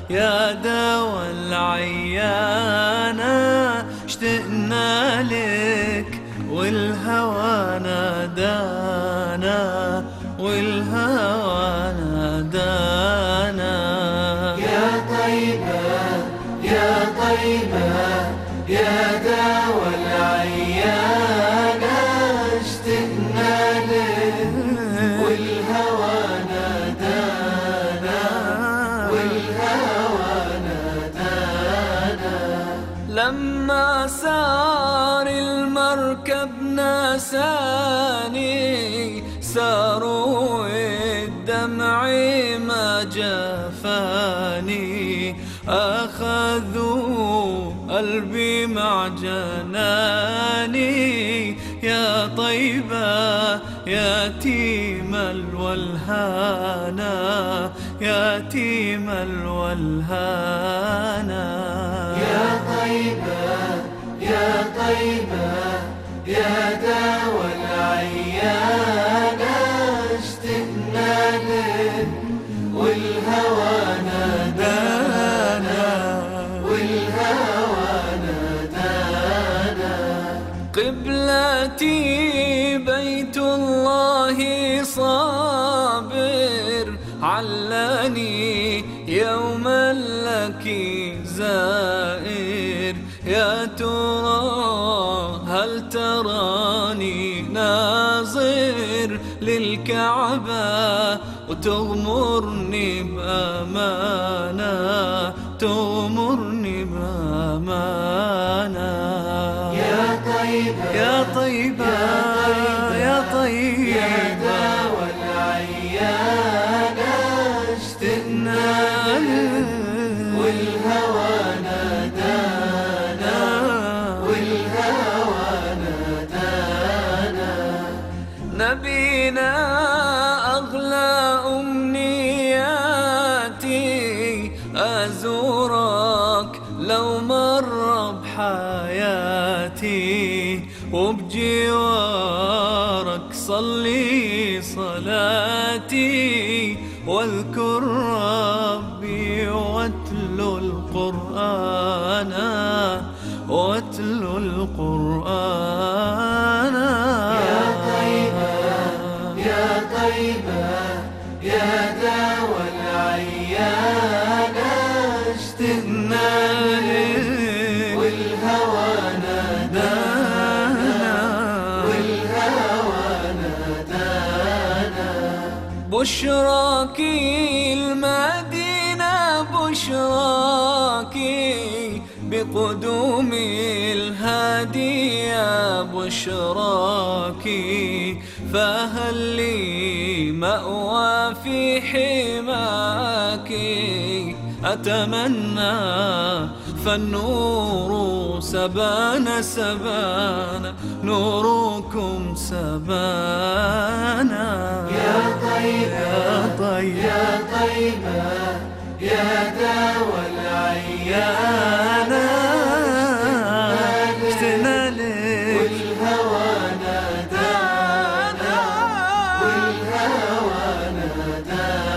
يا دوا العيانة اشتقنا لك والهوى نادانا والهوى نادانا يا طيبة يا طيبة يا دوا العيانة اشتقنا لك والهوى نادانا والهوى نادانا لما سار المركب ناساني ساروا الدمع ما جفاني أخذوا قلبي مع جناني يا طيبة يتيم الولهانا يتيم الولهانا يا طيبة يا طيبة يا دوا العيانة اشتقنا لك والهوى نادانا والهوى نادانا قبلتي بيت الله صابر علاني يوما لك زائر يا ترى هل تراني ناظر للكعبة وتغمرني بأمانة تغمرني بأمانة يا طيبة يا طيبة يا طيبة يا دوا العيانة اشتقنا لك والهوى نادانا والهوى نادانا نبينا أغلى أمنياتي أزورك لو مر بحياتي وبجوارك صلي صلاتي واذكر ربي واتلو القرآن واتلو القرآن يا طيبة يا طيبة يا دوا العيانة اشتقنا لك والهوى نادانا والهوى نادانا بشراكي المدينة بشراكي بقدوم الهادي يا بشراكي فهل لي مأوى في حماك أتمنى فالنور سبان سبان نوركم سبانا يا طيبة يا طيب يا طيبة يا دوا العيانة اشتقنا لك والهوى نادانا والهوى نادانا